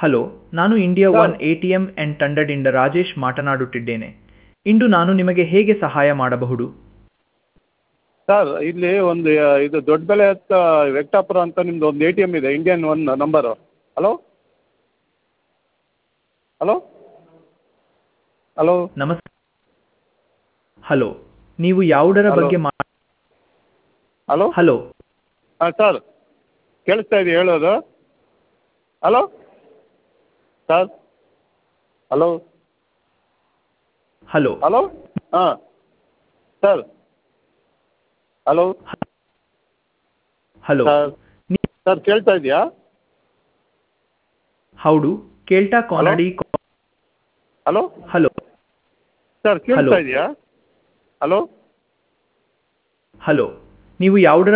Hello ನಾನು India sir. One A T M and ತಂಡದಿಂದ ರಾಜೇಶ್ ಮಾತನಾಡುತ್ತಿದ್ದೇನೆ ಇಂದು ನಾನು ನಿಮಗೆ ಹೇಗೆ ಸಹಾಯ ಮಾಡಬಹುದು ಸರ್ ಇಲ್ಲಿ ಒಂದು ಆ, ಇದು ದೊಡ್ಡ ಬೆಲೆ ಹತ್ತ ವೆಂಕಟಾಪುರ ಅಂತ ನಿಮ್ಮದು ಒಂದು ಎ ಟಿ ಎಮ್ ಇದೆ Indian one number hello hello hello ನಮಸ್ ಹಲೋ ನೀವು ಯಾವುದರ ಹಲೋ. ಬಗ್ಗೆ ಮಾ ಹಲೋ ಹಲೋ ಹಾಂ ಸರ್ ಕೇಳಿಸ್ತಾ ಇದೆ ಹೇಳೋದು hello sir hello hello hello ಹಾಂ ಸರ್ ಹಲೋ ಹಲೋ ಸರ್ ನೀ- ಸರ್ ಕೇಳ್ತಾ ಇದೆಯಾ ಹೌದು ಕೇಳ್ತಾ ಕಾನಡಿ ಹಲೋ ಹಲೋ ಸರ್ ಕೇಳ್ತಾ ಹಲೋ. ಇದೆಯಾ ಹಲೋ ಹಲೋ ನೀವು ಯಾವುದರ